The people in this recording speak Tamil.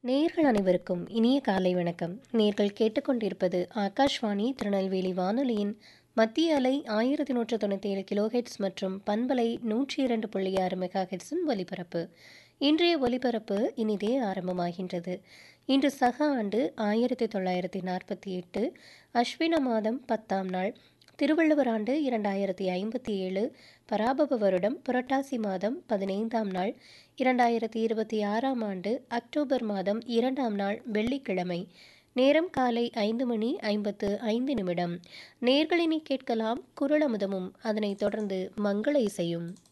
நேர்கள் அனைவருக்கும் இனிய காலை வணக்கம் நேர்கள் கேட்டுக்கொண்டிருப்பது ஆகாஷ்வாணி திருநெல்வேலி வானொலியின் மத்திய அலை ஆயிரத்தி நூற்று தொண்ணூற்றி ஏழு கிலோஹெட்ஸ் மற்றும் பண்பலை நூற்றி இரண்டு புள்ளி ஆறு மெகா ஹெட்ஸின் ஒலிபரப்பு இன்றைய ஒலிபரப்பு இனிதே ஆரம்பமாகின்றது இன்று சக ஆண்டு ஆயிரத்தி தொள்ளாயிரத்தி நாற்பத்தி எட்டு அஸ்வின மாதம் பத்தாம் நாள் திருவள்ளுவர் ஆண்டு இரண்டாயிரத்தி ஐம்பத்தி ஏழு பராபவ வருடம் புரட்டாசி மாதம் பதினைந்தாம் நாள் இரண்டாயிரத்தி இருபத்தி ஆறாம் ஆண்டு அக்டோபர் மாதம் இரண்டாம் நாள் வெள்ளிக்கிழமை நேரம் காலை ஐந்து மணி ஐம்பத்து ஐந்து நிமிடம் நேர்களினை கேட்கலாம் குரலமுதமும் அதனைத் தொடர்ந்து மங்கள இசையும்